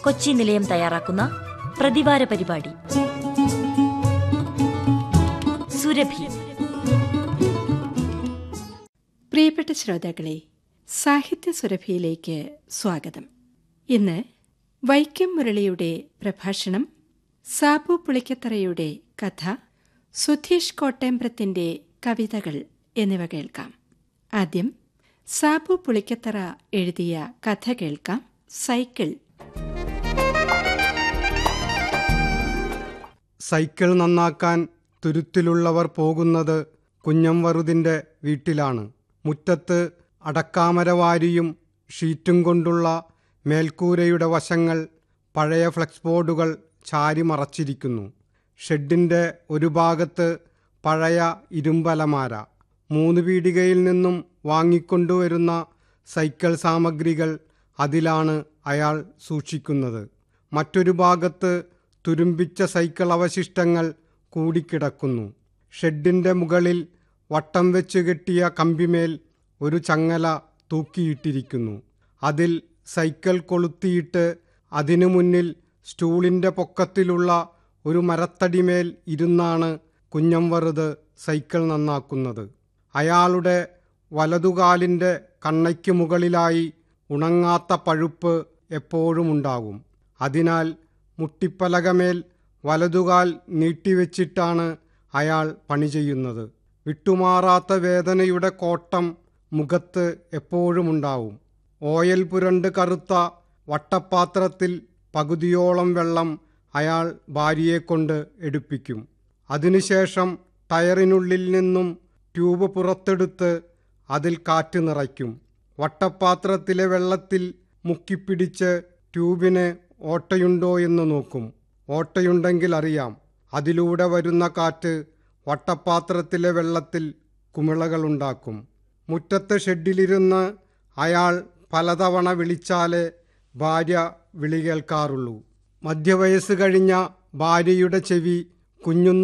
കൊച്ചി നിലയം തയ്യാറാക്കുന്ന പ്രതിവാര പരിപാടി സുരഭി പ്രിയപ്പെട്ട ശ്രോതാക്കളെ സാഹിത്യ സുരഭിയിലേക്ക് സ്വാഗതം ഇന്ന് വൈക്കം മുരളിയുടെ പ്രഭാഷണം സാബു പുളിക്കത്തറയുടെ കഥ സുധീഷ് കോട്ടേമ്പ്രത്തിന്റെ കവിതകൾ എന്നിവ കേൾക്കാം ആദ്യം സാബു പുളിക്കത്തറ എഴുതിയ കഥ കേൾക്കാം സൈക്കിൾ സൈക്കിൾ നന്നാക്കാൻ തുരുത്തിലുള്ളവർ പോകുന്നത് കുഞ്ഞംവറുതിൻ്റെ വീട്ടിലാണ് മുറ്റത്ത് അടക്കാമരവാരിയും ഷീറ്റും കൊണ്ടുള്ള മേൽക്കൂരയുടെ വശങ്ങൾ പഴയ ഫ്ലെക്സ് ബോർഡുകൾ ചാരി മറച്ചിരിക്കുന്നു ഷെഡിൻ്റെ ഒരു ഭാഗത്ത് പഴയ ഇരുമ്പലമാര മൂന്ന് പീടികയിൽ നിന്നും വാങ്ങിക്കൊണ്ടുവരുന്ന സൈക്കിൾ സാമഗ്രികൾ അതിലാണ് അയാൾ സൂക്ഷിക്കുന്നത് മറ്റൊരു ഭാഗത്ത് തുരുമ്പിച്ച സൈക്കിൾ അവശിഷ്ടങ്ങൾ കൂടിക്കിടക്കുന്നു ഷെഡിൻ്റെ മുകളിൽ വട്ടം വെച്ച് കെട്ടിയ കമ്പിമേൽ ഒരു ചങ്ങല തൂക്കിയിട്ടിരിക്കുന്നു അതിൽ സൈക്കിൾ കൊളുത്തിയിട്ട് അതിനു മുന്നിൽ സ്റ്റൂളിൻ്റെ പൊക്കത്തിലുള്ള ഒരു മരത്തടിമേൽ ഇരുന്നാണ് കുഞ്ഞംവറുത് സൈക്കിൾ നന്നാക്കുന്നത് അയാളുടെ വലതുകാലിൻ്റെ കണ്ണയ്ക്ക് മുകളിലായി ഉണങ്ങാത്ത പഴുപ്പ് എപ്പോഴും ഉണ്ടാകും അതിനാൽ മുട്ടിപ്പലകമേൽ വലതുകാൽ നീട്ടിവെച്ചിട്ടാണ് അയാൾ പണി ചെയ്യുന്നത് വിട്ടുമാറാത്ത വേദനയുടെ കോട്ടം മുഖത്ത് എപ്പോഴും ഉണ്ടാവും ഓയൽ പുരണ്ട് കറുത്ത വട്ടപ്പാത്രത്തിൽ പകുതിയോളം വെള്ളം അയാൾ ഭാര്യയെക്കൊണ്ട് എടുപ്പിക്കും അതിനുശേഷം ടയറിനുള്ളിൽ നിന്നും ട്യൂബ് പുറത്തെടുത്ത് അതിൽ കാറ്റ് നിറയ്ക്കും വട്ടപ്പാത്രത്തിലെ വെള്ളത്തിൽ മുക്കിപ്പിടിച്ച് ട്യൂബിന് ഓട്ടയുണ്ടോ എന്ന് നോക്കും ഓട്ടയുണ്ടെങ്കിൽ അറിയാം അതിലൂടെ വരുന്ന കാറ്റ് വട്ടപ്പാത്രത്തിലെ വെള്ളത്തിൽ കുമിളകളുണ്ടാക്കും മുറ്റത്തെ ഷെഡിലിരുന്ന് അയാൾ പലതവണ വിളിച്ചാലേ ഭാര്യ വിളി കേൾക്കാറുള്ളൂ മധ്യവയസ്സ് കഴിഞ്ഞ ഭാര്യയുടെ ചെവി കുഞ്ഞുന്ന